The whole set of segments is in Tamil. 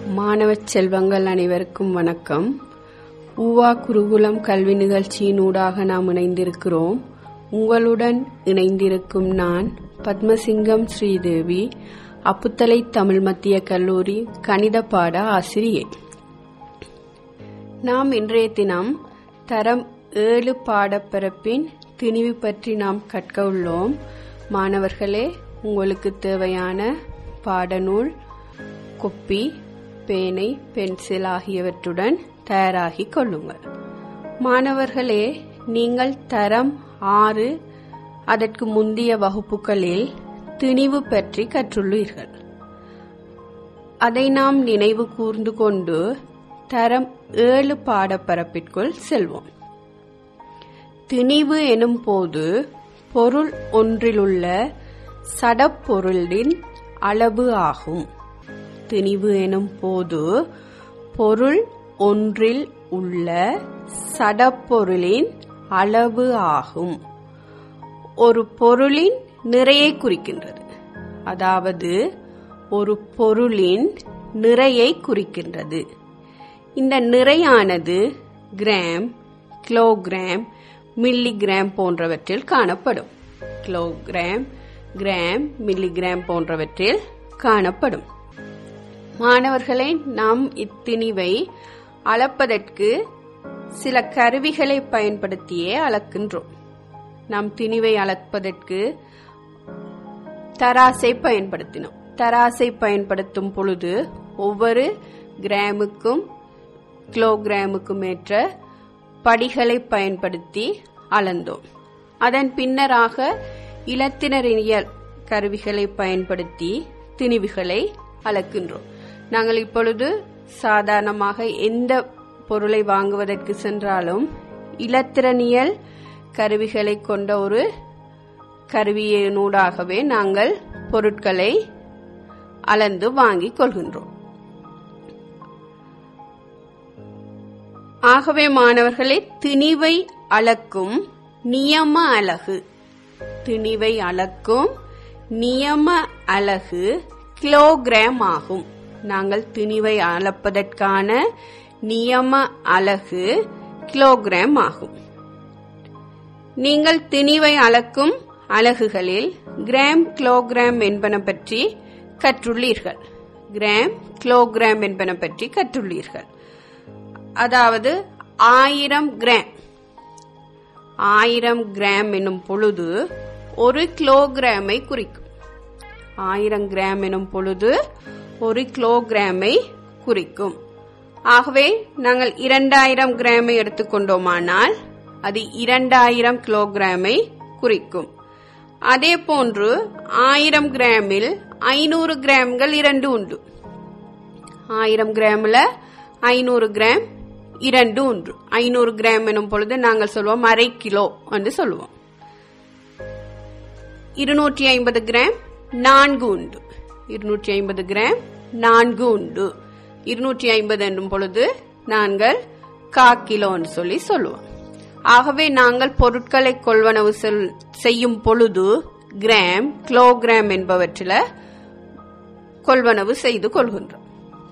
மாணவ செல்வங்கள் அனைவருக்கும் வணக்கம் ஊவா குருகுலம் கல்வி நிகழ்ச்சியின் ஊடாக நாம் இணைந்திருக்கிறோம் உங்களுடன் இணைந்திருக்கும் நான் பத்மசிங்கம் ஸ்ரீதேவி அப்புத்தலை தமிழ் மத்திய கல்லூரி கணித பாட ஆசிரியை நாம் இன்றைய தினம் தரம் ஏழு பாடப்பரப்பின் திணிவு பற்றி நாம் கற்க உள்ளோம் மாணவர்களே உங்களுக்கு தேவையான பாடநூல் கொப்பி பேனை பென்சில் ஆகியவற்றுடன் தயாராகிக் கொள்ளுங்கள் மாணவர்களே நீங்கள் தரம் ஆறு அதற்கு முந்தைய வகுப்புகளில் திணிவு பற்றி கற்றுள்ளீர்கள் அதை நாம் நினைவு கூர்ந்து கொண்டு தரம் ஏழு பாடப்பரப்பிற்குள் செல்வோம் திணிவு எனும் போது பொருள் ஒன்றிலுள்ள சடப்பொருளின் அளவு ஆகும் திணிவு எனும் போது பொருள் ஒன்றில் உள்ள சடப்பொருளின் அளவு ஆகும் ஒரு பொருளின் நிறையை குறிக்கின்றது அதாவது ஒரு பொருளின் நிறையை குறிக்கின்றது இந்த நிறையானது கிராம் கிலோகிராம் மில்லிகிராம் போன்றவற்றில் காணப்படும் கிலோகிராம் கிராம் மில்லிகிராம் போன்றவற்றில் காணப்படும் மாணவர்களை நாம் இத்திணிவை அளப்பதற்கு சில கருவிகளை பயன்படுத்தியே அளக்கின்றோம் நாம் திணிவை அளப்பதற்கு தராசை பயன்படுத்தினோம் தராசை பயன்படுத்தும் பொழுது ஒவ்வொரு கிராமுக்கும் கிலோகிராமுக்கும் ஏற்ற படிகளை பயன்படுத்தி அளந்தோம் அதன் பின்னராக இலத்தினரியல் கருவிகளை பயன்படுத்தி திணிவுகளை அளக்கின்றோம் நாங்கள் இப்பொழுது சாதாரணமாக எந்த பொருளை வாங்குவதற்கு சென்றாலும் இலத்திரனியல் கருவிகளை கொண்ட ஒரு கருவியினூடாகவே நாங்கள் பொருட்களை அளந்து வாங்கிக் கொள்கின்றோம் ஆகவே மாணவர்களே திணிவை அளக்கும் நியம அலகு திணிவை அளக்கும் நியம அலகு கிலோகிராம் ஆகும் நாங்கள் திணிவை அளப்பதற்கான நியம அலகு கிலோகிராம் ஆகும் நீங்கள் திணிவை அளக்கும் அலகுகளில் கிராம் கிலோகிராம் என்பன பற்றி கற்றுள்ளீர்கள் கிராம் கிலோகிராம் என்பன பற்றி கற்றுள்ளீர்கள் அதாவது ஆயிரம் கிராம் ஆயிரம் கிராம் என்னும் பொழுது ஒரு கிலோகிராமை குறிக்கும் ஆயிரம் கிராம் எனும் பொழுது ஒரு கிலோகிராமை குறிக்கும் ஆகவே நாங்கள் இரண்டாயிரம் கிராமை எடுத்துக்கொண்டோமானால் அது இரண்டாயிரம் கிலோகிராமை குறிக்கும் அதே போன்று ஆயிரம் கிராமில் ஐநூறு கிராம்கள் இரண்டு உண்டு ஆயிரம் கிராமில் ஐநூறு கிராம் இரண்டு ஒன்று ஐநூறு கிராம் எனும் பொழுது நாங்கள் சொல்வோம் அரை கிலோ என்று சொல்லுவோம் இருநூற்றி ஐம்பது கிராம் நான்கு உண்டு இருநூற்றி ஐம்பது கிராம் நான்கு உண்டு இருநூற்றி ஐம்பது என்னும் பொழுது நாங்கள் கா கிலோன்னு சொல்லி சொல்லுவோம் ஆகவே நாங்கள் பொருட்களை கொள்வனவு செய்யும் பொழுது கிராம் கிலோகிராம் என்பவற்றில் கொள்வனவு செய்து கொள்கின்றோம்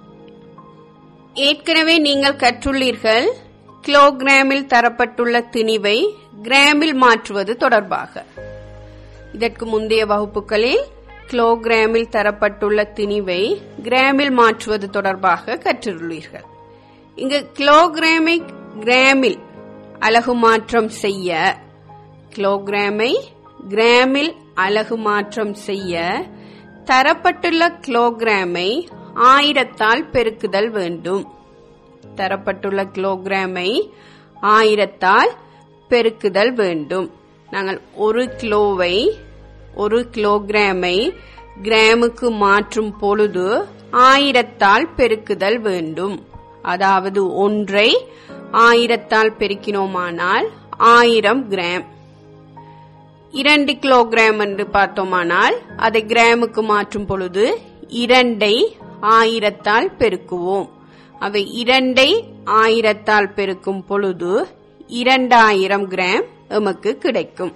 ஏற்கனவே நீங்கள் கற்றுள்ளீர்கள் கிலோகிராமில் தரப்பட்டுள்ள திணிவை கிராமில் மாற்றுவது தொடர்பாக இதற்கு முந்தைய வகுப்புகளில் கிலோகிராமில் தரப்பட்டுள்ள திணிவை கிராமில் மாற்றுவது தொடர்பாக கற்றுள்ளீர்கள் இங்கு கிலோகிராமை கிராமில் அலகு மாற்றம் செய்ய கிலோகிராமை கிராமில் அலகு மாற்றம் செய்ய தரப்பட்டுள்ள கிலோகிராமை ஆயிரத்தால் பெருக்குதல் வேண்டும் தரப்பட்டுள்ள கிலோகிராமை ஆயிரத்தால் பெருக்குதல் வேண்டும் நாங்கள் ஒரு கிலோவை ஒரு கிலோகிராமை கிராமுக்கு மாற்றும் பொழுது ஆயிரத்தால் பெருக்குதல் வேண்டும் அதாவது ஒன்றை ஆயிரத்தால் பெருக்கினோமானால் ஆயிரம் கிராம் இரண்டு கிலோகிராம் என்று பார்த்தோமானால் அதை கிராமுக்கு மாற்றும் பொழுது இரண்டை ஆயிரத்தால் பெருக்குவோம் அவை இரண்டை ஆயிரத்தால் பெருக்கும் பொழுது இரண்டாயிரம் கிராம் எமக்கு கிடைக்கும்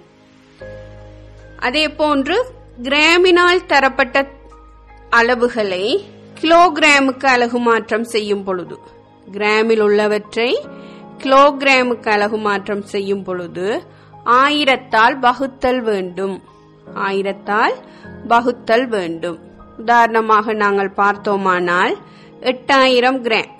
அதே போன்று கிராமினால் தரப்பட்ட அளவுகளை கிலோகிராமுக்கு அலகு மாற்றம் செய்யும் பொழுது கிராமில் உள்ளவற்றை கிலோகிராமுக்கு அலகு மாற்றம் செய்யும் பொழுது ஆயிரத்தால் வகுத்தல் வேண்டும் ஆயிரத்தால் வகுத்தல் வேண்டும் உதாரணமாக நாங்கள் பார்த்தோமானால் எட்டாயிரம் கிராம்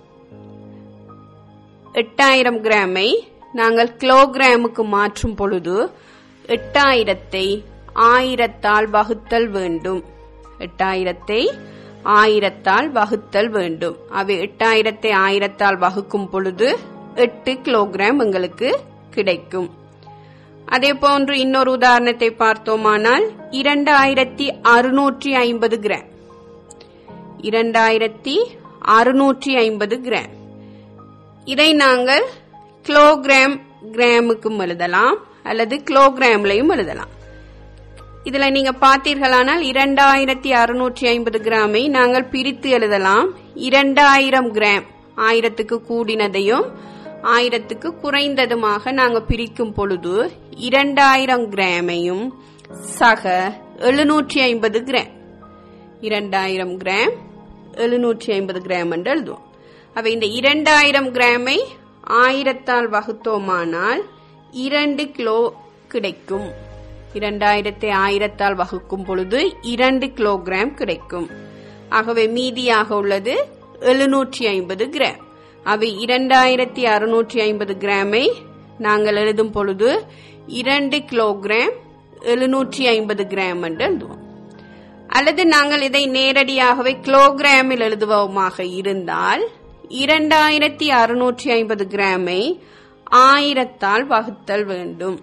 எட்டாயிரம் கிராமை நாங்கள் கிலோகிராமுக்கு மாற்றும் பொழுது எட்டாயிரத்தை ஆயிரத்தால் வகுத்தல் வேண்டும் எட்டாயிரத்தை ஆயிரத்தால் வகுத்தல் வேண்டும் அவை எட்டாயிரத்தை ஆயிரத்தால் வகுக்கும் பொழுது எட்டு கிலோகிராம் எங்களுக்கு கிடைக்கும் அதே போன்று இன்னொரு உதாரணத்தை பார்த்தோமானால் இரண்டாயிரத்தி அறுநூற்றி ஐம்பது கிராம் இரண்டாயிரத்தி அறுநூற்றி ஐம்பது கிராம் இதை நாங்கள் கிலோகிராம் கிராமுக்கும் எழுதலாம் அல்லது கிலோகிராம்லையும் எழுதலாம் இதுல நீங்க பார்த்தீர்களானால் இரண்டாயிரத்தி அறுநூற்றி ஐம்பது கிராமை நாங்கள் பிரித்து எழுதலாம் இரண்டாயிரம் கிராம் ஆயிரத்துக்கு கூடினதையும் ஆயிரத்துக்கு குறைந்ததுமாக நாங்க பிரிக்கும் பொழுது இரண்டாயிரம் கிராமையும் சக எழுநூற்றி ஐம்பது கிராம் இரண்டாயிரம் கிராம் எழுநூற்றி ஐம்பது கிராம் என்று எழுதுவோம் அவை இந்த இரண்டாயிரம் கிராமை ஆயிரத்தால் வகுத்தோமானால் இரண்டு கிலோ கிடைக்கும் இரண்டாயிரத்தை ஆயிரத்தால் வகுக்கும் பொழுது இரண்டு கிலோகிராம் கிடைக்கும் ஆகவே மீதியாக உள்ளது எழுநூற்றி ஐம்பது கிராம் அவை இரண்டாயிரத்தி அறுநூற்றி ஐம்பது கிராமை நாங்கள் எழுதும் பொழுது இரண்டு கிலோகிராம் எழுநூற்றி ஐம்பது கிராம் என்று எழுதுவோம் அல்லது நாங்கள் இதை நேரடியாகவே கிலோகிராமில் எழுதுவோமாக இருந்தால் இரண்டாயிரத்தி அறுநூற்றி ஐம்பது கிராமை ஆயிரத்தால் வகுத்தல் வேண்டும்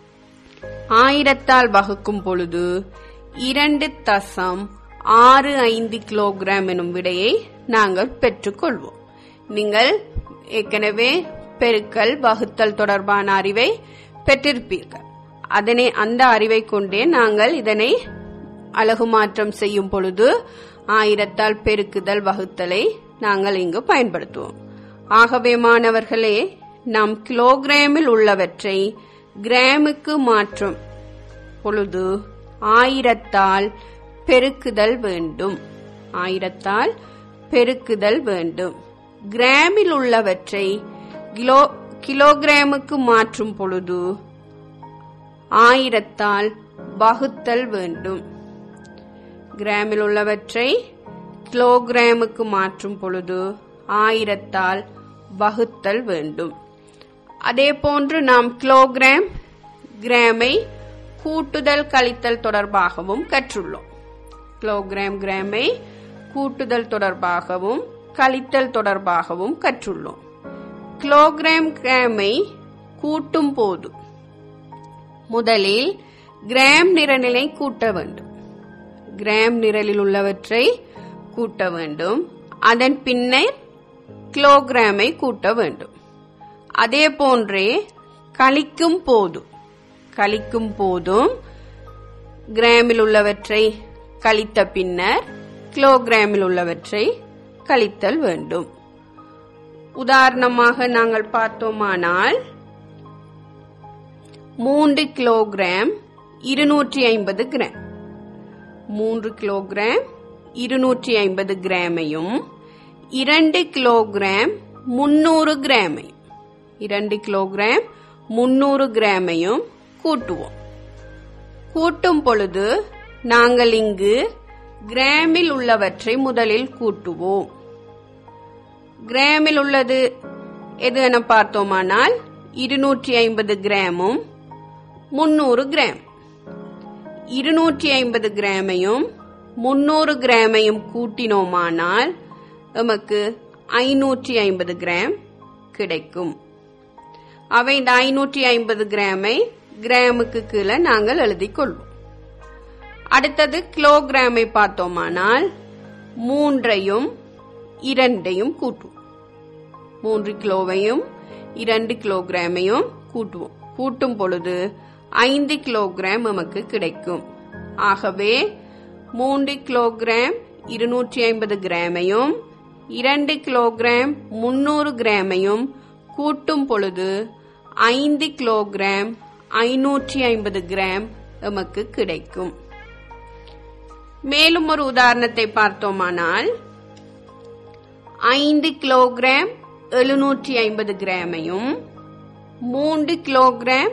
ஆயிரத்தால் வகுக்கும் பொழுது இரண்டு தசம் ஆறு ஐந்து கிலோகிராம் எனும் விடையை நாங்கள் பெற்றுக்கொள்வோம் நீங்கள் ஏற்கனவே பெருக்கல் வகுத்தல் தொடர்பான அறிவை பெற்றிருப்பீர்கள் அதனை அந்த அறிவை கொண்டே நாங்கள் இதனை அழகு மாற்றம் செய்யும் பொழுது ஆயிரத்தால் பெருக்குதல் வகுத்தலை நாங்கள் இங்கு பயன்படுத்துவோம் ஆகவே மாணவர்களே நாம் கிலோகிராமில் உள்ளவற்றை கிராமுக்கு மாற்றும் பொழுது ஆயிரத்தால் பெருக்குதல் வேண்டும் ஆயிரத்தால் பெருக்குதல் வேண்டும் கிராமில் உள்ளவற்றை கிலோ கிலோகிராமுக்கு மாற்றும் பொழுது ஆயிரத்தால் வகுத்தல் வேண்டும் கிராமில் உள்ளவற்றை கிலோகிராமுக்கு மாற்றும் பொழுது ஆயிரத்தால் வகுத்தல் வேண்டும் அதே போன்று நாம் கிலோகிராம் கிராமை கூட்டுதல் கழித்தல் தொடர்பாகவும் கற்றுள்ளோம் கிலோகிராம் கிராமை கூட்டுதல் தொடர்பாகவும் கழித்தல் தொடர்பாகவும் கற்றுள்ளோம் கிலோகிராம் கிராமை கூட்டும் போது முதலில் கிராம் நிரலினை கூட்ட வேண்டும் கிராம் நிரலில் உள்ளவற்றை கூட்ட வேண்டும் அதன் பின்னர் கிலோகிராமை கூட்ட வேண்டும் அதே போன்றே கழிக்கும் போது கழிக்கும் போதும் கிராமில் உள்ளவற்றை கழித்த பின்னர் கிலோகிராமில் உள்ளவற்றை கழித்தல் வேண்டும் உதாரணமாக நாங்கள் பார்த்தோமானால் மூன்று கிலோகிராம் இருநூற்றி ஐம்பது கிராம் மூன்று கிலோகிராம் இருநூற்றி ஐம்பது கிராமையும் இரண்டு கிலோகிராம் முன்னூறு கிராமையும் இரண்டு கிலோகிராம் முன்னூறு கிராமையும் கூட்டுவோம் கூட்டும் பொழுது நாங்கள் இங்கு கிராமில் உள்ளவற்றை முதலில் கூட்டுவோம் கிராமில் உள்ளது எது என பார்த்தோமானால் இருநூற்றி ஐம்பது கிராமும் முன்னூறு கிராம் இருநூற்றி ஐம்பது கிராமையும் முன்னூறு கிராமையும் கூட்டினோமானால் நமக்கு ஐநூற்றி ஐம்பது கிராம் கிடைக்கும் அவை இந்த ஐநூற்றி ஐம்பது கிராமை கிராமுக்கு கீழே நாங்கள் எழுதிக் கொள்வோம் அடுத்தது கிலோகிராமை பார்த்தோமானால் மூன்றையும் இரண்டையும் கூட்டுவோம் மூன்று கிலோவையும் இரண்டு கிலோகிராமையும் கூட்டுவோம் கூட்டும் பொழுது ஐந்து கிலோகிராம் நமக்கு கிடைக்கும் ஆகவே மூன்று கிலோகிராம் இருநூற்றி ஐம்பது கிராமையும் இரண்டு கிலோகிராம் முன்னூறு கிராமையும் கூட்டும் பொழுது ஐந்து கிலோகிராம் ஐநூற்றி ஐம்பது கிராம் நமக்கு கிடைக்கும் மேலும் ஒரு உதாரணத்தை பார்த்தோமானால் ஐந்து கிலோகிராம் எழுநூற்றி ஐம்பது கிராமையும் மூன்று கிலோகிராம்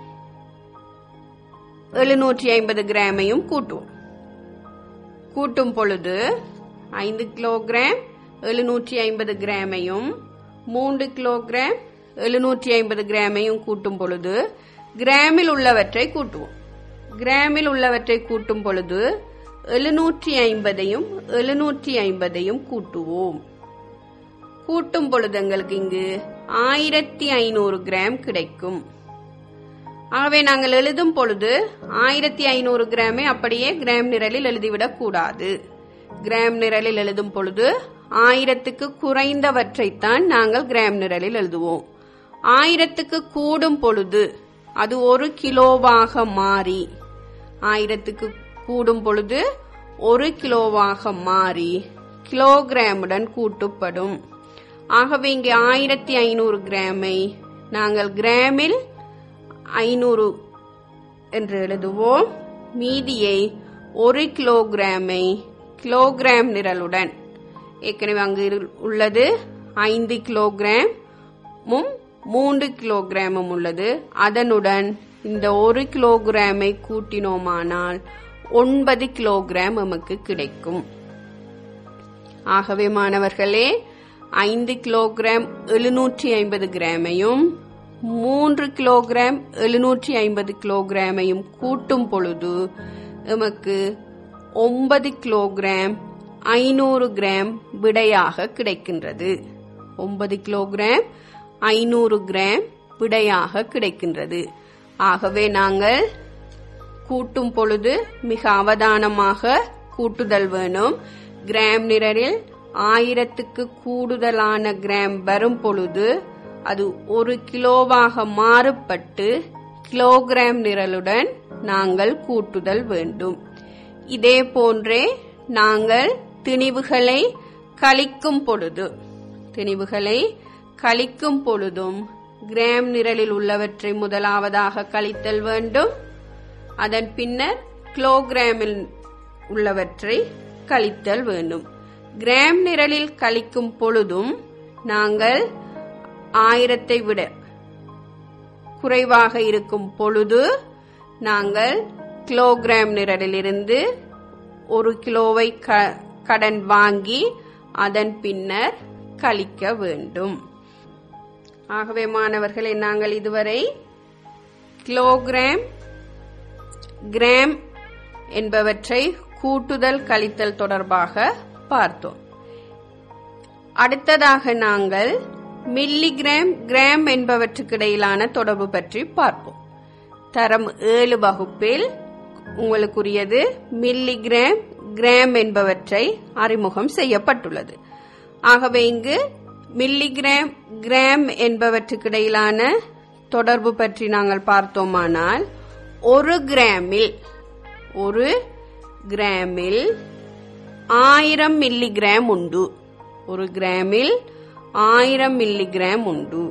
எழுநூற்றி ஐம்பது கிராமையும் கூட்டுவோம் கூட்டும் பொழுது ஐந்து கிலோகிராம் எழுநூற்றி ஐம்பது கிராமையும் மூன்று கிலோகிராம் எழுநூற்றி ஐம்பது கிராமையும் கூட்டும் பொழுது கிராமில் உள்ளவற்றை கூட்டுவோம் கிராமில் உள்ளவற்றை கூட்டும் பொழுது எழுநூற்றி ஐம்பதையும் எழுநூற்றி ஐம்பதையும் கூட்டுவோம் கூட்டும் பொழுது எங்களுக்கு இங்கு ஆயிரத்தி ஐநூறு கிராம் கிடைக்கும் ஆகவே நாங்கள் எழுதும் பொழுது ஆயிரத்தி ஐநூறு கிராமை அப்படியே கிராம் நிரலில் எழுதிவிடக் கூடாது கிராம் நிரலில் எழுதும் பொழுது ஆயிரத்துக்கு குறைந்தவற்றைத்தான் நாங்கள் கிராம் நிரலில் எழுதுவோம் ஆயிரத்துக்கு கூடும் பொழுது அது ஒரு கிலோவாக மாறி ஆயிரத்துக்கு கூடும் பொழுது ஒரு கிலோவாக மாறி கிலோகிராமுடன் கூட்டப்படும் ஆகவே இங்கே ஆயிரத்தி ஐநூறு கிராமை நாங்கள் கிராமில் ஐநூறு என்று எழுதுவோம் மீதியை ஒரு கிலோகிராமை கிலோகிராம் நிரலுடன் ஏற்கனவே அங்கு இரு- உள்ளது ஐந்து கிலோகிராமும் மூன்று கிலோகிராமும் உள்ளது அதனுடன் இந்த ஒரு கிலோகிராமை கூட்டினோமானால் ஒன்பது கிலோகிராம் நமக்கு கிடைக்கும் ஆகவே மாணவர்களே ஐந்து கிலோகிராம் எழுநூற்றி ஐம்பது கிராமையும் மூன்று கிலோகிராம் எழுநூற்றி ஐம்பது கிலோகிராமையும் கூட்டும் பொழுது நமக்கு ஒன்பது கிலோகிராம் ஐநூறு கிராம் விடையாக கிடைக்கின்றது ஒன்பது கிலோகிராம் ஐநூறு கிராம் விடையாக கிடைக்கின்றது ஆகவே நாங்கள் கூட்டும் பொழுது மிக அவதானமாக கூட்டுதல் வேணும் கிராம் நிரலில் ஆயிரத்துக்கு கூடுதலான கிராம் வரும் பொழுது அது ஒரு கிலோவாக மாறுபட்டு கிலோகிராம் நிரலுடன் நாங்கள் கூட்டுதல் வேண்டும் இதே போன்றே நாங்கள் திணிவுகளை கழிக்கும் பொழுது திணிவுகளை கழிக்கும் பொழுதும் கிராம் நிரலில் உள்ளவற்றை முதலாவதாக கழித்தல் வேண்டும் அதன் பின்னர் கிலோகிராமில் உள்ளவற்றை கழித்தல் வேண்டும் கிராம் நிரலில் கழிக்கும் பொழுதும் நாங்கள் ஆயிரத்தை விட குறைவாக இருக்கும் பொழுது நாங்கள் கிலோகிராம் நிரலிலிருந்து ஒரு கிலோவை க- கடன் வாங்கி அதன் பின்னர் கழிக்க வேண்டும் ஆகவே மாணவர்களே நாங்கள் இதுவரை கிலோகிராம் கிராம் என்பவற்றை கூட்டுதல் கழித்தல் தொடர்பாக பார்த்தோம் அடுத்ததாக நாங்கள் மில்லிகிராம் கிராம் என்பவற்றுக்கு இடையிலான தொடர்பு பற்றி பார்ப்போம் தரம் ஏழு வகுப்பில் உங்களுக்குரியது மில்லிகிராம் கிராம் என்பவற்றை அறிமுகம் செய்யப்பட்டுள்ளது ஆகவே இங்கு மில்லிகிராம் கிராம் என்பவற்றுக்கு இடையிலான தொடர்பு பற்றி நாங்கள் பார்த்தோமானால் ஒரு கிராமில் ஒரு கிராமில் ஆயிரம் மில்லிகிராம் உண்டு ஒரு கிராமில் ஆயிரம் மில்லிகிராம் உண்டு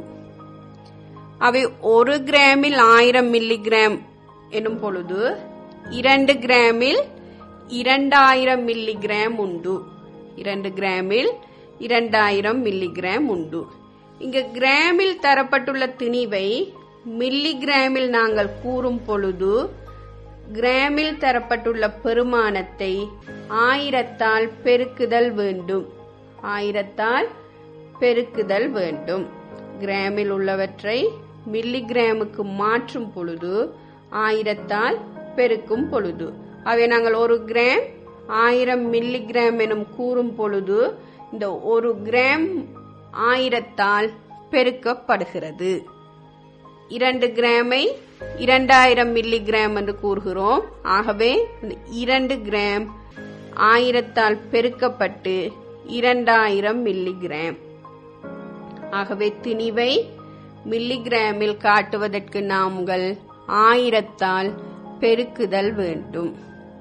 அவை ஒரு கிராமில் ஆயிரம் மில்லிகிராம் எனும் பொழுது இரண்டு கிராமில் இரண்டாயிரம் மில்லிகிராம் உண்டு இரண்டு கிராமில் இரண்டாயிரம் மில்லிகிராம் உண்டு இங்கு கிராமில் தரப்பட்டுள்ள திணிவை மில்லிகிராமில் நாங்கள் கூறும் பொழுது கிராமில் தரப்பட்டுள்ள பெருமானத்தை ஆயிரத்தால் பெருக்குதல் வேண்டும் ஆயிரத்தால் பெருக்குதல் வேண்டும் கிராமில் உள்ளவற்றை மில்லிகிராமுக்கு மாற்றும் பொழுது ஆயிரத்தால் பெருக்கும் பொழுது அவை நாங்கள் ஒரு கிராம் ஆயிரம் மில்லிகிராம் எனும் கூறும் பொழுது இந்த ஒரு கிராம் ஆயிரத்தால் பெருக்கப்படுகிறது இரண்டு கிராமை இரண்டாயிரம் மில்லிகிராம் என்று கூறுகிறோம் ஆகவே இந்த இரண்டு கிராம் ஆயிரத்தால் பெருக்கப்பட்டு இரண்டாயிரம் மில்லிகிராம் ஆகவே திணிவை மில்லிகிராமில் காட்டுவதற்கு நாங்கள் ஆயிரத்தால் பெருக்குதல் வேண்டும்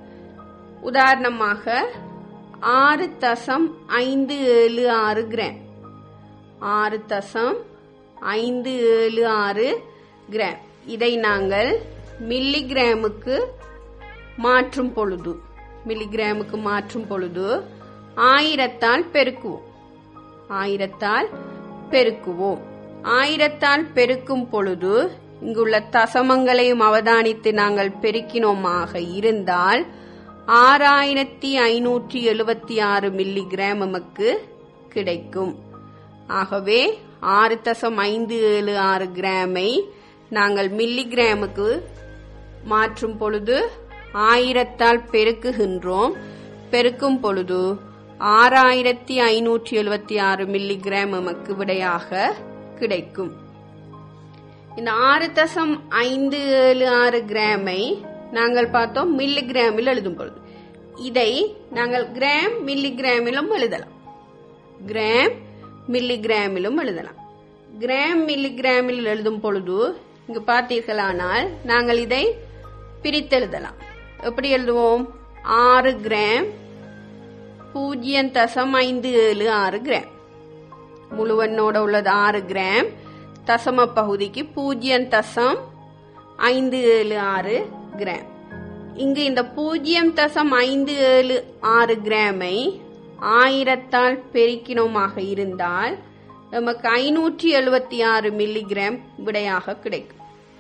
உதாரணமாக ஆறு தசம் ஐந்து ஏழு ஆறு கிராம் ஆறு தசம் ஐந்து ஏழு ஆறு கிராம் இதை நாங்கள் மில்லிகிராமுக்கு மாற்றும் பொழுது மில்லிகிராமுக்கு மாற்றும் பொழுது ஆயிரத்தால் பெருக்குவோம் ஆயிரத்தால் பெருக்குவோம் ஆயிரத்தால் பெருக்கும் பொழுது இங்குள்ள தசமங்களையும் அவதானித்து நாங்கள் பெருக்கினோமாக இருந்தால் ஆறாயிரத்தி ஐநூற்றி எழுபத்தி ஆறு மில்லிகிராம் நமக்கு கிடைக்கும் ஆகவே ஆறு தசம் ஐந்து ஏழு ஆறு கிராமை நாங்கள் மில்லிகிராமுக்கு மாற்றும் பொழுது ஆயிரத்தால் பெருக்குகின்றோம் பெருக்கும் பொழுது ஆறாயிரத்தி ஐநூற்றி எழுபத்தி ஆறு மில்லிகிராம் நமக்கு விடையாக கிடைக்கும் இந்த ஆறு தசம் ஐந்து ஏழு ஆறு கிராமை நாங்கள் பார்த்தோம் மில்லிகிராமில் எழுதும் பொழுது இதை நாங்கள் கிராம் மில்லிகிராமிலும் எழுதலாம் கிராம் மில்லிகிராமிலும் எழுதலாம் கிராம் மில்லிகிராமில் எழுதும் பொழுது இங்கு பார்த்தீர்களானால் நாங்கள் இதை பிரித்தெழுதலாம் எப்படி எழுதுவோம் ஆறு கிராம் பூஜ்ஜியம் தசம் ஐந்து ஏழு ஆறு கிராம் முழுவனோட உள்ளது ஆறு கிராம் தசம பகுதிக்கு பூஜ்ஜியம் தசம் ஐந்து ஏழு ஆறு கிராம் இங்கு இந்த பூஜ்ஜியம் தசம் ஐந்து ஏழு ஆறு கிராமை ஆயிரத்தால் பெருக்கினோமாக இருந்தால் நமக்கு ஐநூற்றி எழுபத்தி ஆறு மில்லிகிராம் விடையாக கிடைக்கும்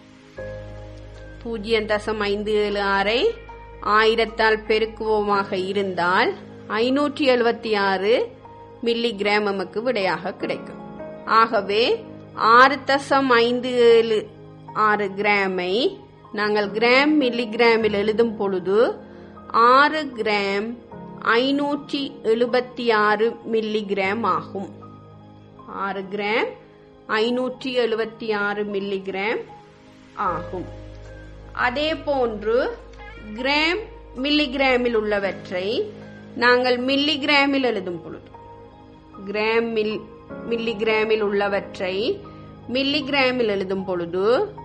பூஜ்ஜியம் தசம் ஐந்து ஏழு ஆறை ஆயிரத்தால் பெருக்குவோமாக இருந்தால் ஐநூற்றி எழுபத்தி ஆறு மில்லிகிராம் நமக்கு விடையாக கிடைக்கும் ஆகவே ஆறு தசம் ஐந்து ஏழு ஆறு கிராமை நாங்கள் கிராம் மில்லிகிராமில் எழுதும் பொழுது ஆறு கிராம் ஐநூற்றி எழுபத்தி ஆறு மில்லிகிராம் ஆகும் ஆறு கிராம் ஐநூற்றி எழுபத்தி ஆறு மில்லிகிராம் ஆகும் அதே போன்று கிராம் மில்லிகிராமில் உள்ளவற்றை நாங்கள் மில்லிகிராமில் எழுதும் பொழுது கிராம் மில் மில்லிகிராமில் உள்ளவற்றை மில்லிகிராமில் எழுதும் பொழுது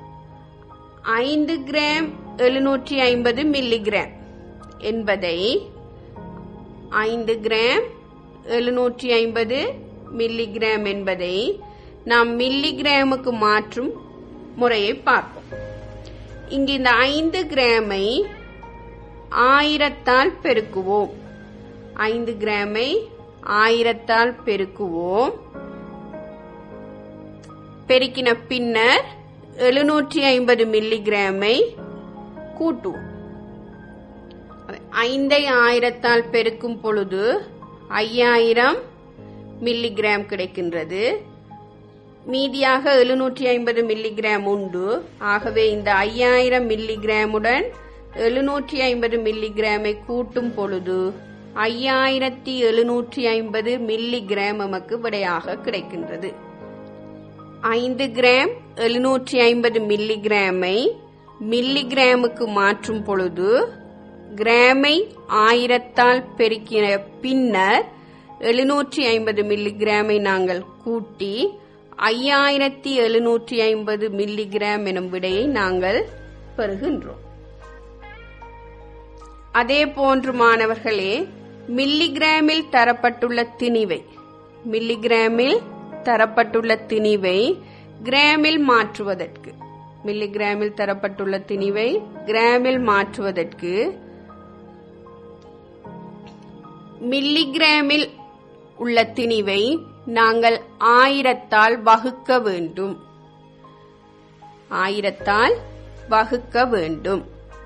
ஐந்து கிராம் எழுநூற்றி ஐம்பது மில்லிகிராம் என்பதை ஐந்து கிராம் எழுநூற்றி ஐம்பது மில்லிகிராம் என்பதை நாம் மில்லிகிராமுக்கு மாற்றும் முறையை பார்ப்போம் இங்கு இந்த ஐந்து கிராமை ஆயிரத்தால் பெருக்குவோம் ஐந்து கிராமை ஆயிரத்தால் பெருக்குவோம் பெருக்கின பின்னர் எழுநூற்றி ஐம்பது மில்லிகிராமை கூட்டுவோம் ஐந்தை ஆயிரத்தால் பெருக்கும் பொழுது ஐயாயிரம் மில்லிகிராம் கிடைக்கின்றது மீதியாக எழுநூற்றி ஐம்பது மில்லிகிராம் உண்டு ஆகவே இந்த ஐயாயிரம் மில்லிகிராமுடன் எழுநூற்றி ஐம்பது மில்லிகிராமை கூட்டும் பொழுது ஐயாயிரத்தி எழுநூற்றி ஐம்பது மில்லிகிராம் நமக்கு விடையாக கிடைக்கின்றது ஐந்து கிராம் எழுநூற்றி ஐம்பது மில்லிகிராமை மில்லிகிராமுக்கு மாற்றும் பொழுது கிராமை ஆயிரத்தால் பெருக்கின பின்னர் எழுநூற்றி ஐம்பது மில்லிகிராமை நாங்கள் கூட்டி ஐயாயிரத்தி எழுநூற்றி ஐம்பது மில்லிகிராம் எனும் விடையை நாங்கள் பெறுகின்றோம் அதே போன்று மாணவர்களே மில்லிகிராமில் தரப்பட்டுள்ள திணிவை மில்லிகிராமில் தரப்பட்டுள்ள திணிவை கிராமில் மாற்றுவதற்கு மில்லிகிராமில் தரப்பட்டுள்ள திணிவை கிராமில் மாற்றுவதற்கு மில்லிகிராமில் உள்ள திணிவை நாங்கள் ஆயிரத்தால் வகுக்க வேண்டும் ஆயிரத்தால் வகுக்க வேண்டும்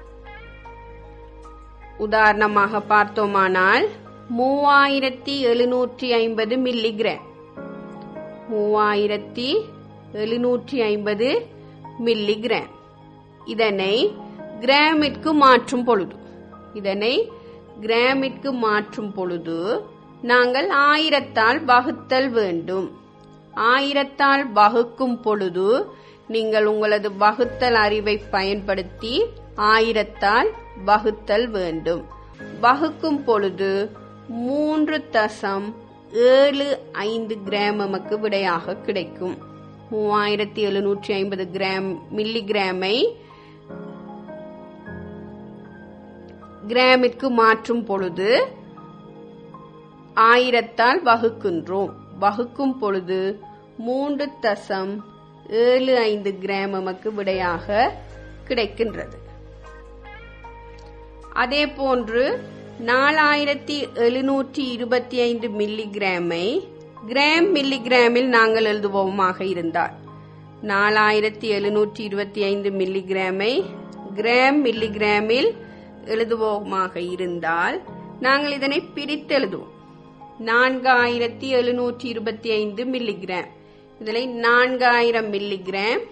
உதாரணமாக பார்த்தோமானால் மூவாயிரத்தி எழுநூற்றி ஐம்பது மில்லிகிராம் மூவாயிரத்தி எழுநூற்றி ஐம்பது மில்லிகிராம் இதனை கிராமிற்கு மாற்றும் பொழுது இதனை கிராமிற்கு மாற்றும் பொழுது நாங்கள் ஆயிரத்தால் வகுத்தல் வேண்டும் ஆயிரத்தால் வகுக்கும் பொழுது நீங்கள் உங்களது வகுத்தல் அறிவை பயன்படுத்தி ஆயிரத்தால் வகுத்தல் வேண்டும் வகுக்கும் பொழுது மூன்று தசம் ஏழு ஐந்து கிராம் நமக்கு விடையாக கிடைக்கும் மூவாயிரத்தி எழுநூற்றி ஐம்பது கிராம் மில்லிகிராமை கிராமிற்கு மாற்றும் பொழுது ஆயிரத்தால் வகுக்கின்றோம் வகுக்கும் பொழுது மூன்று தசம் ஏழு ஐந்து கிராம் நமக்கு விடையாக கிடைக்கின்றது அதே போன்று நாலாயிரத்தி எழுநூற்றி இருபத்தி ஐந்து மில்லிகிராமை கிராம் மில்லிகிராமில் நாங்கள் எழுதுவோமாக இருந்தால் நாலாயிரத்தி எழுநூற்றி இருபத்தி ஐந்து மில்லிகிராமை கிராம் மில்லிகிராமில் எழுதுவோமாக இருந்தால் நாங்கள் இதனை பிரித்து எழுதுவோம் நான்காயிரத்தி எழுநூற்றி இருபத்தி ஐந்து மில்லிகிராம் இதில் நான்காயிரம் மில்லிகிராம்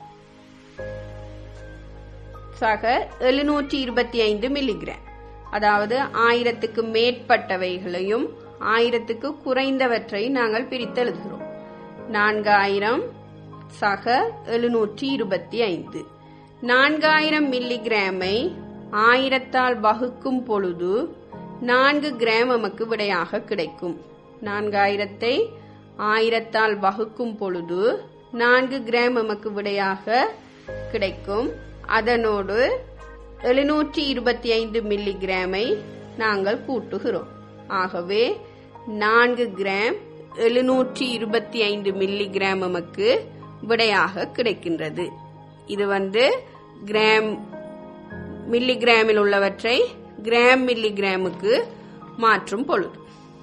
சக எழுநூற்றி இருபத்தி ஐந்து மில்லிகிராம் அதாவது ஆயிரத்துக்கு மேற்பட்டவைகளையும் ஆயிரத்துக்கு குறைந்தவற்றை நாங்கள் பிரித்து எழுதுகிறோம் நான்காயிரம் சக எழுநூற்றி இருபத்தி ஐந்து நான்காயிரம் மில்லிகிராமை ஆயிரத்தால் வகுக்கும் பொழுது நான்கு கிராம் நமக்கு விடையாக கிடைக்கும் நான்காயிரத்தை ஆயிரத்தால் வகுக்கும் பொழுது நான்கு கிராம் நமக்கு விடையாக கிடைக்கும் அதனோடு எழுநூற்றி இருபத்தி ஐந்து மில்லிகிராமை நாங்கள் கூட்டுகிறோம் ஆகவே நான்கு கிராம் எழுநூற்றி இருபத்தி ஐந்து மில்லிகிராம் நமக்கு விடையாக கிடைக்கின்றது இது வந்து கிராம் மில்லிகிராமில் உள்ளவற்றை கிராம் மில்லிகிராமுக்கு மாற்றும் பொழுது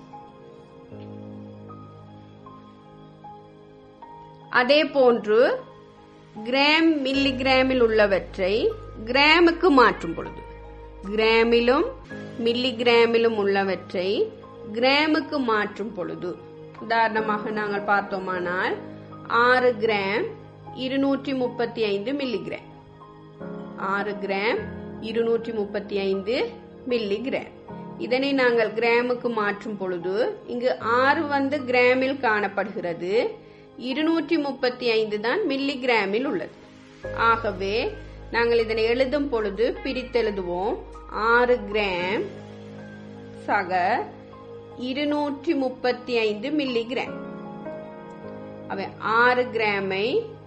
அதே போன்று கிராம் மில்லிகிராமில் உள்ளவற்றை கிராமுக்கு மாற்றும் பொழுது கிராமிலும் மில்லிகிராமிலும் உள்ளவற்றை கிராமுக்கு மாற்றும் பொழுது உதாரணமாக நாங்கள் பார்த்தோமானால் ஆறு கிராம் இருநூற்றி முப்பத்தி ஐந்து மில்லிகிராம் ஆறு கிராம் இருநூற்றி முப்பத்தி ஐந்து மில்லிகிராம் இதனை நாங்கள் கிராமுக்கு மாற்றும் பொழுது இங்கு ஆறு வந்து கிராமில் காணப்படுகிறது இருநூற்றி முப்பத்தி ஐந்து தான் மில்லிகிராமில் உள்ளது ஆகவே நாங்கள் இதனை எழுதும் பொழுது பிரித்தெழுதுவோம் ஆறு கிராம் சக இருநூற்றி முப்பத்தி ஐந்து மில்லிகிராம் அவை ஆறு கிராமை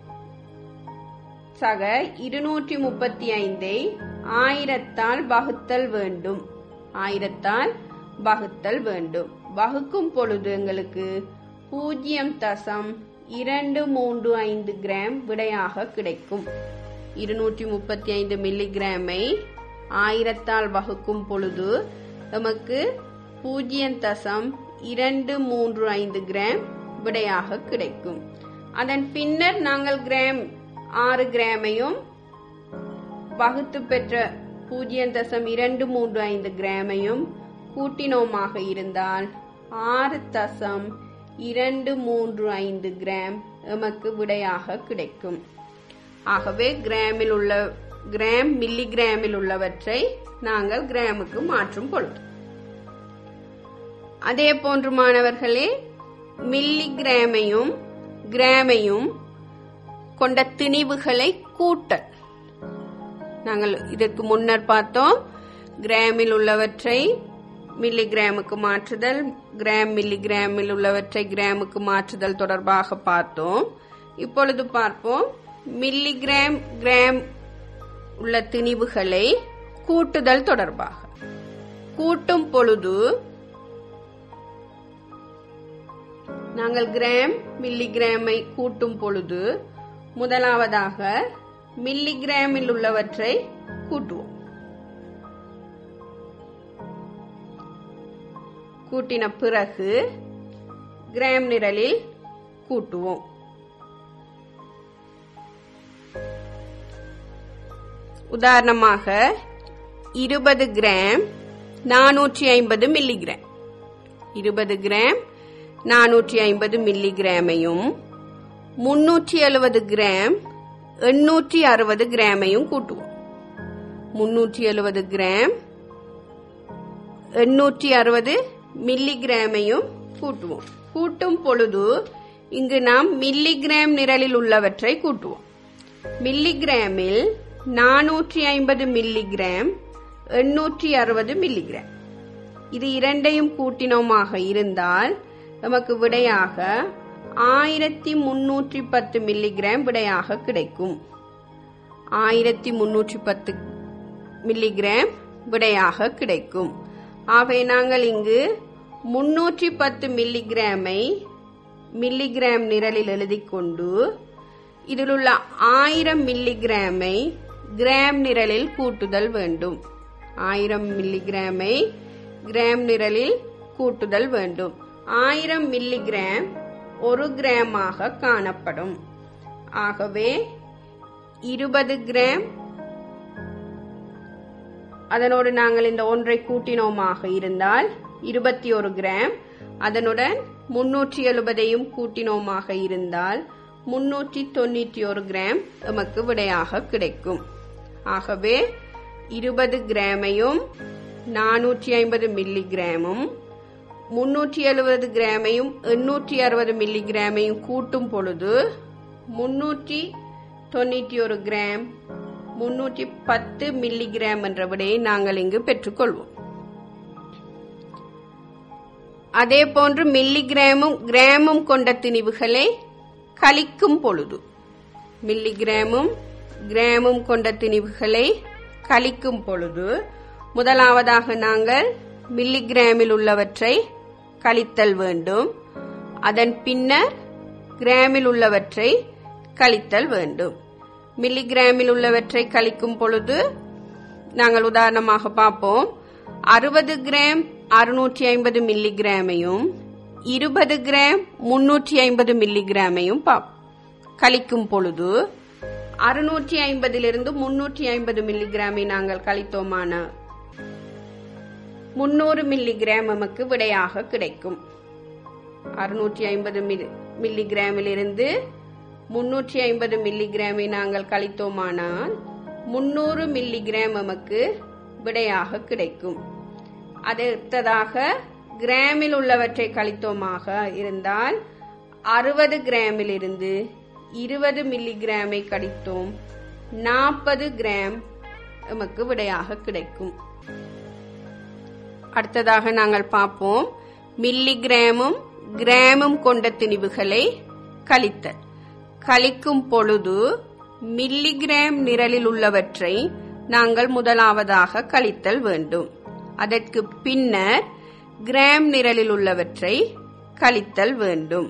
சக இருநூற்றி முப்பத்தி ஐந்தை ஆயிரத்தால் வகுத்தல் வேண்டும் ஆயிரத்தால் வகுத்தல் வேண்டும் வகுக்கும் பொழுது எங்களுக்கு பூஜ்ஜியம் தசம் இரண்டு மூன்று ஐந்து கிராம் விடையாக கிடைக்கும் இருநூற்றி முப்பத்தி ஐந்து மில்லிகிராமை ஆயிரத்தால் வகுக்கும் பொழுது நமக்கு பூஜ்ஜியம் தசம் இரண்டு மூன்று ஐந்து கிராம் விடையாக கிடைக்கும் அதன் பின்னர் நாங்கள் கிராம் ஆறு கிராமையும் வகுத்து பெற்ற பூஜ்ஜியம் தசம் இரண்டு மூன்று ஐந்து கிராமையும் கூட்டினோமாக இருந்தால் ஆறு தசம் இரண்டு மூன்று ஐந்து கிராம் எமக்கு விடையாக கிடைக்கும் ஆகவே கிராமில் உள்ள கிராம் மில்லிகிராமில் உள்ளவற்றை நாங்கள் கிராமுக்கு மாற்றும் பொழுது அதே போன்று மாணவர்களே மில்லிகிராமையும் கிராமையும் கொண்ட திணிவுகளை கூட்டல் நாங்கள் இதற்கு முன்னர் பார்த்தோம் கிராமில் உள்ளவற்றை மில்லிகிராமுக்கு மாற்றுதல் கிராம் மில்லிகிராமில் உள்ளவற்றை கிராமுக்கு மாற்றுதல் தொடர்பாக பார்த்தோம் இப்பொழுது பார்ப்போம் மில்லிகிராம் கிராம் உள்ள திணிவுகளை கூட்டுதல் தொடர்பாக கூட்டும் பொழுது நாங்கள் கிராம் மில்லிகிராமை கூட்டும் பொழுது முதலாவதாக மில்லிகிராமில் உள்ளவற்றை கூட்டுவோம் கூட்டின பிறகு கிராம் நிரலில் கூட்டுவோம் உதாரணமாக இருபது கிராம் நானூற்றி ஐம்பது மில்லிகிராம் இருபது கிராம் நானூற்றி ஐம்பது மில்லிகிராமையும் முன்னூற்றி எழுபது கிராம் எண்ணூற்றி அறுபது கிராமையும் கூட்டுவோம் முன்னூற்றி எழுபது கிராம் எண்ணூற்றி அறுபது மில்லிகிராமையும் கூட்டுவோம் கூட்டும் பொழுது இங்கு நாம் மில்லிகிராம் நிரலில் உள்ளவற்றை கூட்டுவோம் மில்லிகிராமில் நானூற்றி ஐம்பது மில்லிகிராம் எண்ணூற்றி அறுபது மில்லிகிராம் இது இரண்டையும் கூட்டினோமாக இருந்தால் நமக்கு விடையாக ஆயிரத்தி முன்னூற்றி பத்து மில்லிகிராம் விடையாக கிடைக்கும் ஆயிரத்தி முன்னூற்றி பத்து மில்லிகிராம் விடையாக கிடைக்கும் ஆகவே நாங்கள் இங்கு முன்னூற்றி பத்து மில்லிகிராமை மில்லிகிராம் நிரலில் எழுதி கொண்டு இதில் உள்ள ஆயிரம் மில்லிகிராமை கிராம் நிரலில் கூட்டுதல் வேண்டும் ஆயிரம் மில்லிகிராமை கிராம் நிரலில் கூட்டுதல் வேண்டும் ஆயிரம் மில்லிகிராம் ஒரு கிராமாக காணப்படும் ஆகவே இருபது கிராம் அதனோடு நாங்கள் இந்த ஒன்றை கூட்டினோமாக இருந்தால் இருபத்தி ஒரு கிராம் அதனுடன் முன்னூற்றி எழுபதையும் கூட்டினோமாக இருந்தால் முன்னூற்றி தொண்ணூற்றி ஒரு கிராம் எமக்கு விடையாக கிடைக்கும் ஆகவே இருபது கிராமையும் நானூற்றி ஐம்பது மில்லி கிராமும் முன்னூற்றி எழுபது கிராமையும் எண்ணூற்றி அறுபது மில்லி கிராமையும் கூட்டும் பொழுது முன்னூற்றி தொண்ணூற்றி ஒரு கிராம் முன்னூற்றி பத்து மில்லி கிராம் என்ற விடையை நாங்கள் இங்கு பெற்றுக்கொள்வோம் அதே போன்று மில்லி கிராமும் கிராமும் கொண்ட திணிவுகளை கழிக்கும் பொழுது மில்லி கிராமும் கிராமும் கொண்ட திணிவுகளை கழிக்கும் பொழுது முதலாவதாக நாங்கள் மில்லி கிராமில் உள்ளவற்றை கழித்தல் வேண்டும் அதன் பின்னர் கிராமில் உள்ளவற்றை கழித்தல் வேண்டும் மில்லிகிராமில் உள்ளவற்றை கழிக்கும் பொழுது நாங்கள் உதாரணமாக பார்ப்போம் அறுபது கிராம் அறுநூற்றி ஐம்பது மில்லிகிராமையும் இருபது கிராம் முன்னூற்றி ஐம்பது மில்லிகிராமையும் கழிக்கும் பொழுது அறுநூற்றி ஐம்பதிலிருந்து முன்னூற்றி ஐம்பது மில்லிகிராமை நாங்கள் கழித்தோமான முன்னூறு மில்லிகிராம் நமக்கு விடையாக கிடைக்கும் அறுநூற்றி ஐம்பது மில்லிகிராமில் இருந்து முன்னூற்றி ஐம்பது மில்லிகிராமை நாங்கள் கழித்தோமானால் முன்னூறு மில்லிகிராம் நமக்கு விடையாக கிடைக்கும் அடுத்ததாக கிராமில் உள்ளவற்றை கழித்தோமாக இருந்தால் அறுபது கிராமில் இருந்து இருபது மில்லிகிராமை கழித்தோம் நாற்பது கிராம் நமக்கு விடையாக கிடைக்கும் அடுத்ததாக நாங்கள் பார்ப்போம் மில்லிகிராமும் கிராமும் கொண்ட திணிவுகளை கழித்தல் கழிக்கும் பொழுது மில்லிகிராம் நிரலில் உள்ளவற்றை நாங்கள் முதலாவதாக கழித்தல் வேண்டும் அதற்கு பின்னர் கிராம் நிரலில் உள்ளவற்றை கழித்தல் வேண்டும்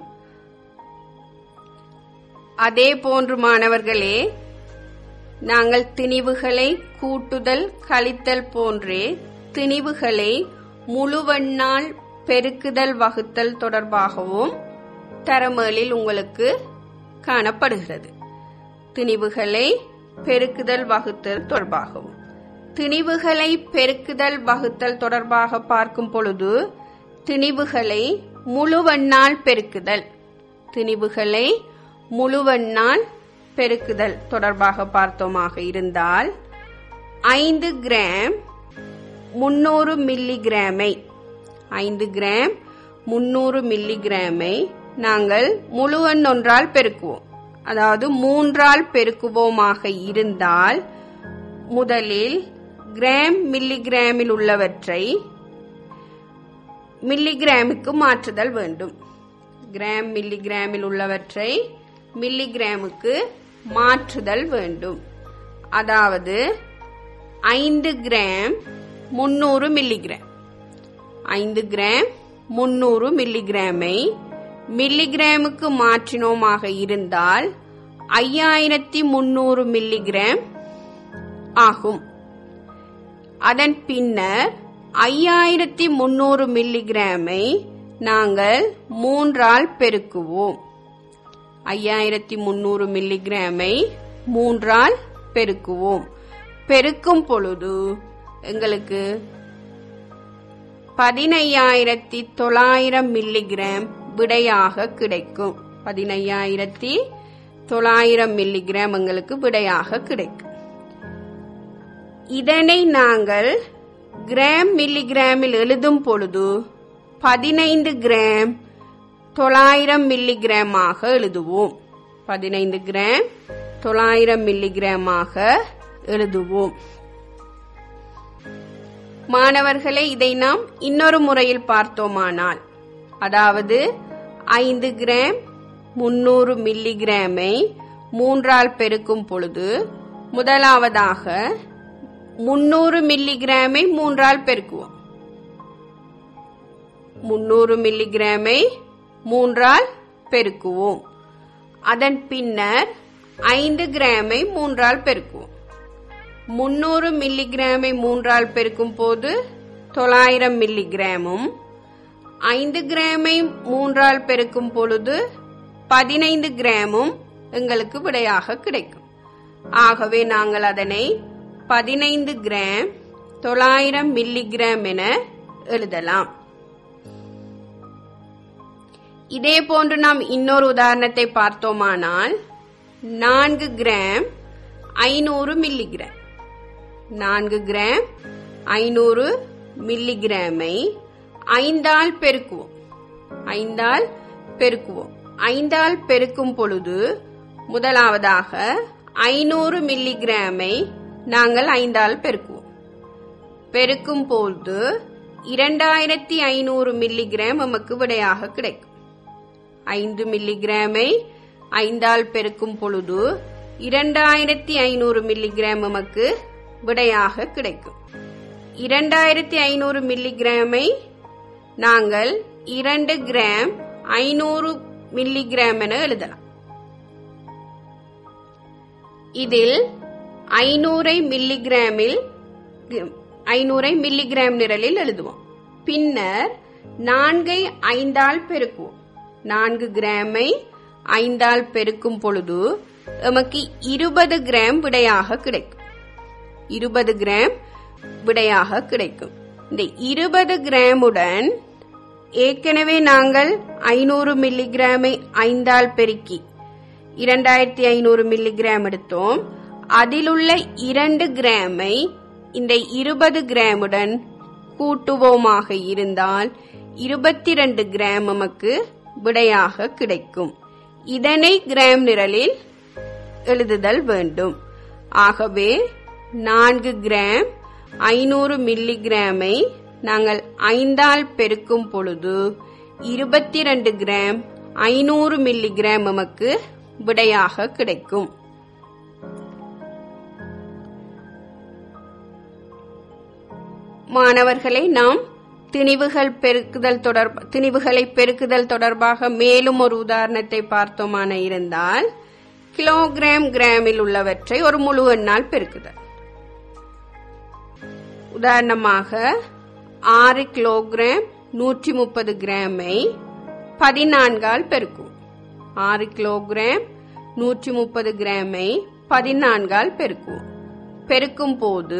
அதே போன்று மாணவர்களே நாங்கள் திணிவுகளை கூட்டுதல் கழித்தல் போன்றே திணிவுகளை முழுவண்ணால் பெருக்குதல் வகுத்தல் தொடர்பாகவும் தரமேலில் உங்களுக்கு காணப்படுகிறது திணிவுகளை பெருக்குதல் வகுத்தல் தொடர்பாகவும் திணிவுகளை பெருக்குதல் வகுத்தல் தொடர்பாக பார்க்கும் பொழுது திணிவுகளை முழுவண்ணால் பெருக்குதல் திணிவுகளை முழுவண்ணால் பெருக்குதல் தொடர்பாக பார்த்தோமாக இருந்தால் ஐந்து கிராம் முன்னூறு மில்லிகிராமை ஐந்து கிராம் முன்னூறு மில்லிகிராமை நாங்கள் முழுவன் ஒன்றால் பெருக்குவோம் அதாவது மூன்றால் பெருக்குவோமாக இருந்தால் முதலில் கிராம் மில்லிகிராமில் உள்ளவற்றை மில்லிகிராமுக்கு மாற்றுதல் வேண்டும் கிராம் மில்லிகிராமில் உள்ளவற்றை மில்லிகிராமுக்கு மாற்றுதல் வேண்டும் அதாவது ஐந்து கிராம் முன்னூறு மில்லிகிராம் ஐந்து கிராம் முன்னூறு மில்லிகிராமை மில்லிகிராமுக்கு மாற்றினோமாக இருந்தால் ஐயாயிரத்தி முன்னூறு மில்லிகிராம் ஆகும் அதன் பின்னர் ஐயாயிரத்தி முன்னூறு மில்லிகிராமை நாங்கள் மூன்றால் பெருக்குவோம் ஐயாயிரத்தி முன்னூறு மில்லிகிராமை மூன்றால் பெருக்குவோம் பெருக்கும் பொழுது எங்களுக்கு பதினையாயிரத்தி தொள்ளாயிரம் மில்லிகிராம் விடையாக கிடைக்கும் பதினையாயிரத்தி தொள்ளாயிரம் மில்லிகிராம் எங்களுக்கு விடையாக கிடைக்கும் இதனை நாங்கள் கிராம் மில்லிகிராமில் எழுதும் பொழுது பதினைந்து கிராம் தொள்ளாயிரம் மில்லிகிராமாக எழுதுவோம் பதினைந்து கிராம் தொள்ளாயிரம் மில்லிகிராமாக எழுதுவோம் மாணவர்களே இதை நாம் இன்னொரு முறையில் பார்த்தோமானால் அதாவது ஐந்து கிராம் முன்னூறு மில்லிகிராமை மூன்றால் பெருக்கும் பொழுது முதலாவதாக முன்னூறு மில்லிகிராமை மூன்றால் பெருக்குவோம் முன்னூறு மில்லிகிராமை மூன்றால் பெருக்குவோம் அதன் பின்னர் ஐந்து கிராமை மூன்றால் பெருக்குவோம் முன்னூறு மில்லிகிராமை மூன்றால் பெருக்கும் போது தொள்ளாயிரம் மில்லிகிராமும் ஐந்து கிராமை மூன்றால் பெருக்கும் பொழுது பதினைந்து கிராமும் எங்களுக்கு விடையாக கிடைக்கும் ஆகவே நாங்கள் அதனை பதினைந்து கிராம் தொள்ளாயிரம் மில்லிகிராம் என எழுதலாம் இதே போன்று நாம் இன்னொரு உதாரணத்தை பார்த்தோமானால் நான்கு கிராம் ஐநூறு மில்லிகிராம் நான்கு கிராம் ஐநூறு மில்லிகிராமை ஐந்தால் பெருக்குவோம் ஐந்தால் பெருக்குவோம் ஐந்தால் பெருக்கும் பொழுது முதலாவதாக ஐநூறு மில்லிகிராமை நாங்கள் ஐந்தால் பெருக்குவோம் பெருக்கும் பொழுது இரண்டாயிரத்தி ஐநூறு மில்லிகிராம் நமக்கு விடையாக கிடைக்கும் ஐந்து மில்லிகிராமை ஐந்தால் பெருக்கும் பொழுது இரண்டாயிரத்தி ஐநூறு மில்லிகிராம் நமக்கு விடையாக கிடைக்கும் இரண்டாயிரத்தி ஐநூறு மில்லிகிராமை நாங்கள் இரண்டு கிராம் ஐநூறு மில்லிகிராம் என எழுதலாம் இதில் ஐநூறை மில்லிகிராமில் ஐநூறை மில்லிகிராம் நிரலில் எழுதுவோம் பின்னர் நான்கை ஐந்தால் பெருக்குவோம் நான்கு கிராமை ஐந்தால் பெருக்கும் பொழுது நமக்கு இருபது கிராம் விடையாக கிடைக்கும் இருபது கிராம் விடையாக கிடைக்கும் இந்த இருபது கிராமுடன் ஏற்கனவே நாங்கள் ஐநூறு மில்லிகிராமை ஐந்தால் பெருக்கி இரண்டாயிரத்தி ஐநூறு மில்லிகிராம் எடுத்தோம் அதிலுள்ள இரண்டு கிராமை இந்த இருபது கிராமுடன் கூட்டுவோமாக இருந்தால் இருபத்தி ரெண்டு கிராம் நமக்கு விடையாக கிடைக்கும் இதனை கிராம் நிரலில் எழுதுதல் வேண்டும் ஆகவே நான்கு கிராம் ஐநூறு மில்லிகிராமை நாங்கள் ஐந்தால் பெருக்கும் பொழுது இருபத்தி ரெண்டு கிராம் ஐநூறு மில்லிகிராம் நமக்கு விடையாக கிடைக்கும் மாணவர்களை நாம் திணிவுகள் பெருக்குதல் தொடர் திணிவுகளை பெருக்குதல் தொடர்பாக மேலும் ஒரு உதாரணத்தை பார்த்தோமான இருந்தால் கிலோகிராம் கிராமில் உள்ளவற்றை ஒரு முழு எண்ணால் பெருக்குதல் உதாரணமாக ஆறு கிலோகிராம் நூற்றி முப்பது கிராமை பதினான்கால் பெருக்கும் ஆறு கிலோகிராம் நூற்றி முப்பது கிராமை பதினான்கால் பெருக்குவோம் பெருக்கும் போது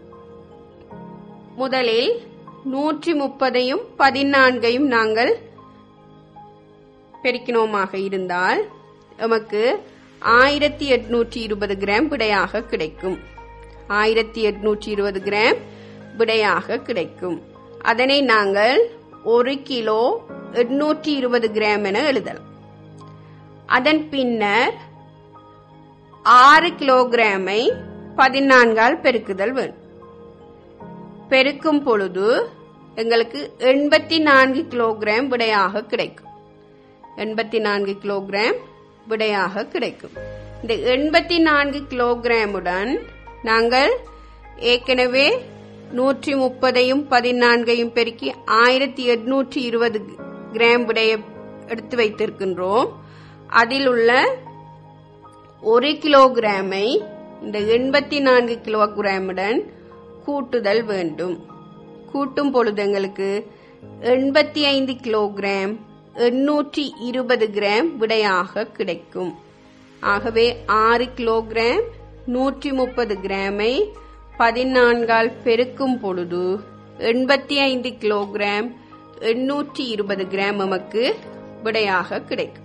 முதலில் நூற்றி முப்பதையும் பதினான்கையும் நாங்கள் பெருக்கினோமாக இருந்தால் நமக்கு ஆயிரத்தி எட்நூற்றி இருபது கிராம் விடையாக கிடைக்கும் ஆயிரத்தி எட்நூற்றி இருபது கிராம் விடையாக கிடைக்கும் அதனை நாங்கள் ஒரு கிலோ எட்நூற்றி இருபது கிராம் என எழுதலாம் அதன் பின்னர் ஆறு கிலோகிராமை பதினான்கால் பெருக்குதல் வேண்டும் பெருக்கும் பொழுது எங்களுக்கு எண்பத்தி நான்கு கிலோகிராம் விடையாக கிடைக்கும் எண்பத்தி நான்கு கிலோகிராம் விடையாக கிடைக்கும் இந்த எண்பத்தி நான்கு கிலோகிராமுடன் நாங்கள் ஏற்கனவே நூற்றி முப்பதையும் பதினான்கையும் பெருக்கி ஆயிரத்தி எட்நூற்றி இருபது கிராம் விடைய எடுத்து வைத்திருக்கின்றோம் அதில் உள்ள ஒரு கிலோகிராமை இந்த எண்பத்தி நான்கு கிலோகிராமுடன் கூட்டுதல் வேண்டும் கூட்டும் பொழுது எங்களுக்கு எண்பத்தி ஐந்து கிலோகிராம் எண்ணூற்றி இருபது கிராம் விடையாக கிடைக்கும் ஆகவே ஆறு கிலோகிராம் நூற்றி முப்பது கிராமை பதினான்கால் பெருக்கும் பொழுது எண்பத்தி ஐந்து கிலோகிராம் எண்ணூற்றி இருபது கிராம் நமக்கு விடையாக கிடைக்கும்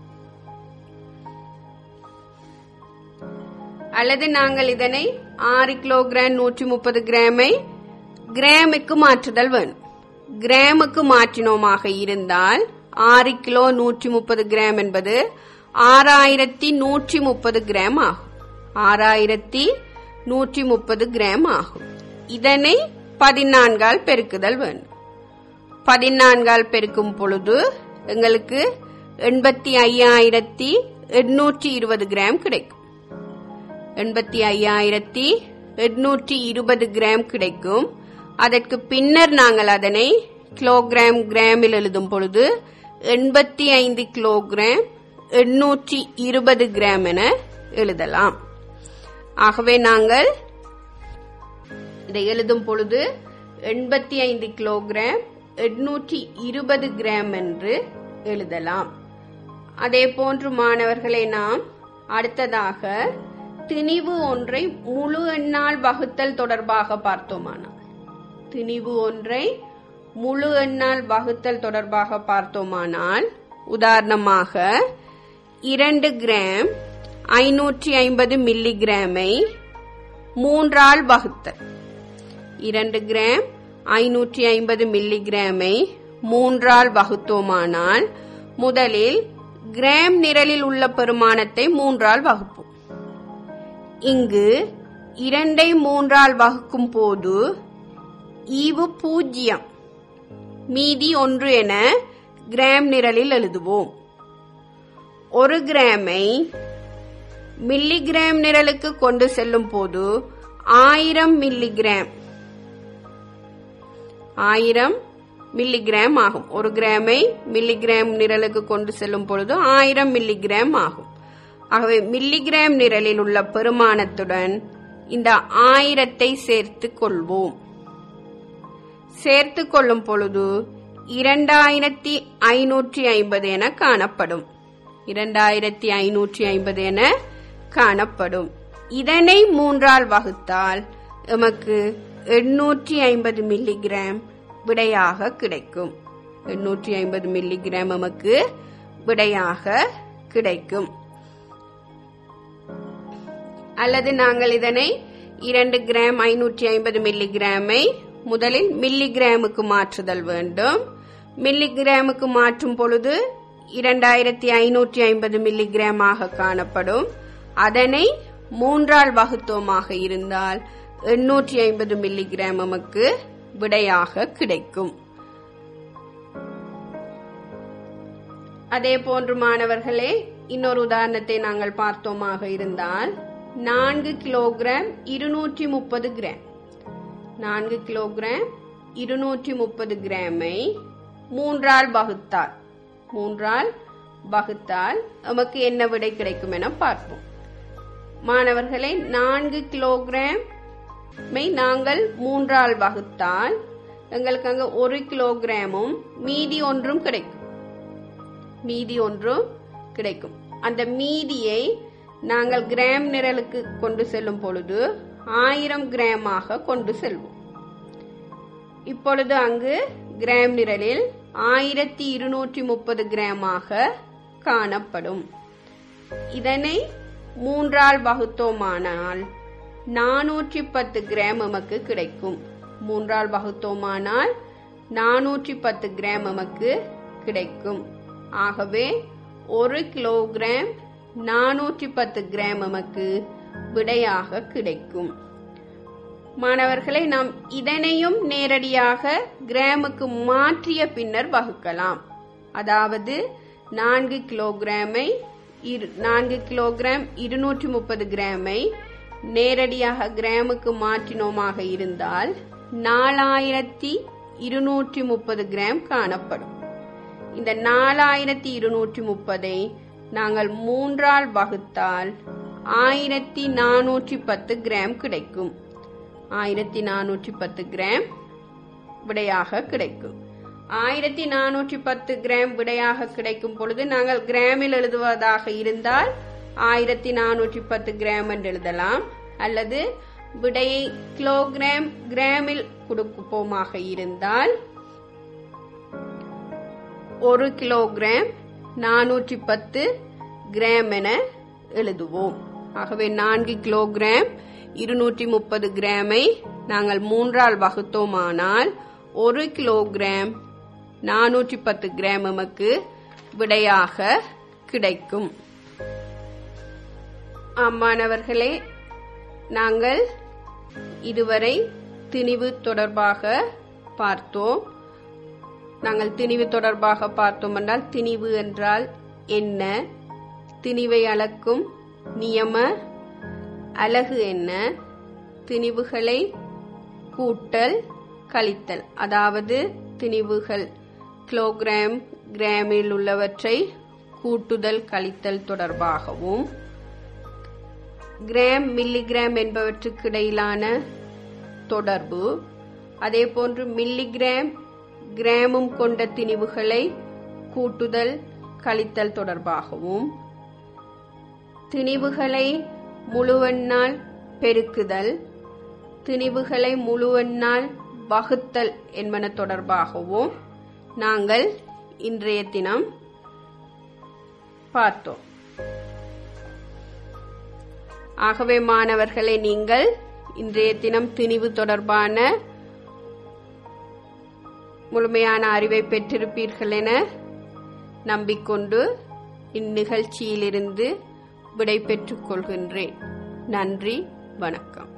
அல்லது நாங்கள் இதனை ஆறு கிலோகிராம் நூற்றி முப்பது கிராமை கிராமுக்கு மாற்றுதல் வேணும் கிராமுக்கு மாற்றினோமாக இருந்தால் ஆறு கிலோ நூற்றி முப்பது கிராம் என்பது ஆறாயிரத்தி நூற்றி முப்பது கிராம் ஆகும் ஆறாயிரத்தி நூற்றி முப்பது கிராம் ஆகும் இதனை பதினான்கால் பெருக்குதல் வேண்டும் பதினான்கால் பெருக்கும் பொழுது எங்களுக்கு எண்பத்தி ஐயாயிரத்தி எண்ணூற்றி இருபது கிராம் கிடைக்கும் எண்பத்தி ஐயாயிரத்தி எட்நூற்றி இருபது கிராம் கிடைக்கும் அதற்கு பின்னர் நாங்கள் அதனை கிலோகிராம் கிராமில் எழுதும் பொழுது எண்பத்தி ஐந்து கிலோகிராம் எண்ணூற்றி இருபது கிராம் என எழுதலாம் ஆகவே நாங்கள் இதை எழுதும் பொழுது எண்பத்தி ஐந்து கிலோகிராம் எட்நூற்றி இருபது கிராம் என்று எழுதலாம் அதே போன்று மாணவர்களை நாம் அடுத்ததாக திணிவு ஒன்றை முழு எண்ணால் வகுத்தல் தொடர்பாக பார்த்தோமானால் திணிவு ஒன்றை முழு எண்ணால் வகுத்தல் தொடர்பாக பார்த்தோமானால் உதாரணமாக இரண்டு கிராம் ஐநூற்றி ஐம்பது மில்லி கிராமை மூன்றால் வகுத்தல் இரண்டு கிராம் ஐநூற்றி ஐம்பது மில்லி கிராமை மூன்றால் வகுத்தோமானால் முதலில் கிராம் நிரலில் உள்ள பெருமானத்தை மூன்றால் வகுப்போம் இங்கு இரண்டை மூன்றால் வகுக்கும் போது ஈவு பூஜ்ஜியம் மீதி ஒன்று என கிராம் நிரலில் எழுதுவோம் ஒரு கிராமை மில்லிகிராம் நிரலுக்கு கொண்டு செல்லும் போது ஆயிரம் மில்லிகிராம் ஆயிரம் மில்லிகிராம் ஆகும் ஒரு கிராமை மில்லிகிராம் நிரலுக்கு கொண்டு செல்லும் பொழுது ஆயிரம் மில்லிகிராம் ஆகும் ஆகவே மில்லிகிராம் நிரலில் உள்ள பெருமானத்துடன் இந்த ஆயிரத்தை சேர்த்து கொள்வோம் சேர்த்து கொள்ளும் பொழுது இரண்டாயிரத்தி ஐநூற்றி ஐம்பது என காணப்படும் இரண்டாயிரத்தி ஐநூற்றி ஐம்பது என காணப்படும் இதனை மூன்றால் வகுத்தால் எமக்கு எண்ணூற்றி ஐம்பது மில்லிகிராம் விடையாக கிடைக்கும் எண்ணூற்றி ஐம்பது மில்லிகிராம் எமக்கு விடையாக கிடைக்கும் அல்லது நாங்கள் இதனை இரண்டு கிராம் ஐநூற்றி ஐம்பது மில்லிகிராமை முதலில் மில்லிகிராமுக்கு மாற்றுதல் வேண்டும் மில்லிகிராமுக்கு மாற்றும் பொழுது இரண்டாயிரத்தி ஐநூற்றி ஐம்பது மில்லிகிராமாக காணப்படும் அதனை மூன்றால் வகுத்தோமாக இருந்தால் எண்ணூற்றி ஐம்பது மில்லிகிராம் நமக்கு விடையாக கிடைக்கும் அதே போன்று மாணவர்களே இன்னொரு உதாரணத்தை நாங்கள் பார்த்தோமாக இருந்தால் நான்கு கிலோகிராம் இருநூற்றி முப்பது கிராம் நான்கு கிலோகிராம் இருநூற்றி முப்பது கிராமை மூன்றால் வகுத்தால் மூன்றால் வகுத்தால் நமக்கு என்ன விடை கிடைக்கும் என பார்ப்போம் மாணவர்களை நான்கு கிலோகிராம் நாங்கள் மூன்றால் வகுத்தால் எங்களுக்கு அங்க ஒரு கிலோகிராமும் மீதி ஒன்றும் கிடைக்கும் மீதி ஒன்றும் கிடைக்கும் அந்த மீதியை நாங்கள் கிராம் நிரலுக்கு கொண்டு செல்லும் பொழுது ஆயிரம் கிராமாக கொண்டு செல்வோம் இப்பொழுது அங்கு கிராம் நிரலில் ஆயிரத்தி இருநூற்றி முப்பது கிராமாக காணப்படும் இதனை மூன்றால் வகுத்தோமானால் நானூற்றி பத்து கிராம் நமக்கு கிடைக்கும் மூன்றால் வகுத்தோமானால் நானூற்றி பத்து கிராம் நமக்கு கிடைக்கும் ஆகவே ஒரு கிலோகிராம் நானூற்றி பத்து கிராம் நமக்கு விடையாக கிடைக்கும் மாணவர்களை நாம் இதனையும் நேரடியாக கிராமுக்கு மாற்றிய பின்னர் வகுக்கலாம் அதாவது நான்கு கிலோகிராமை நான்கு கிலோகிராம் இருநூற்றி முப்பது கிராமை நேரடியாக கிராமுக்கு மாற்றினோமாக இருந்தால் நாலாயிரத்தி இருநூற்றி முப்பது கிராம் காணப்படும் இந்த நாலாயிரத்தி இருநூற்றி முப்பதை நாங்கள் மூன்றால் வகுத்தால் ஆயிரத்தி நானூற்றி பத்து கிராம் கிடைக்கும் ஆயிரத்தி நானூற்றி பத்து கிராம் விடையாக கிடைக்கும் ஆயிரத்தி நானூற்றி பத்து கிராம் விடையாக கிடைக்கும் பொழுது நாங்கள் கிராமில் எழுதுவதாக இருந்தால் ஆயிரத்தி நானூற்றி பத்து கிராம் என்று எழுதலாம் அல்லது விடையை கிலோகிராம் கிராமில் கொடுப்போமாக இருந்தால் ஒரு கிலோகிராம் நானூற்றி பத்து கிராம் என எழுதுவோம் ஆகவே நான்கு கிலோகிராம் இருநூற்றி முப்பது கிராமை நாங்கள் மூன்றால் வகுத்தோமானால் ஒரு கிலோகிராம் நானூற்றி பத்து கிராம் நமக்கு விடையாக கிடைக்கும் மாணவர்களே நாங்கள் இதுவரை திணிவு தொடர்பாக பார்த்தோம் நாங்கள் திணிவு தொடர்பாக பார்த்தோம் என்றால் திணிவு என்றால் என்ன திணிவை அளக்கும் நியம அலகு என்ன திணிவுகளை கூட்டல் கழித்தல் அதாவது திணிவுகள் கிலோகிராம் கிராமில் உள்ளவற்றை கூட்டுதல் கழித்தல் தொடர்பாகவும் கிராம் மில்லிகிராம் என்பவற்றுக்கு இடையிலான தொடர்பு அதே போன்று மில்லிகிராம் கிராமும் கொண்ட திணிவுகளை கூட்டுதல் கழித்தல் தொடர்பாகவும் திணிவுகளை முழுவெண்ணால் பெருக்குதல் திணிவுகளை முழுவெண்ணால் வகுத்தல் என்பன தொடர்பாகவும் நாங்கள் இன்றைய தினம் பார்த்தோம் ஆகவே மாணவர்களை நீங்கள் இன்றைய தினம் திணிவு தொடர்பான முழுமையான அறிவை பெற்றிருப்பீர்கள் என நம்பிக்கொண்டு இந்நிகழ்ச்சியிலிருந்து விடை பெற்றுக் கொள்கின்றேன் நன்றி வணக்கம்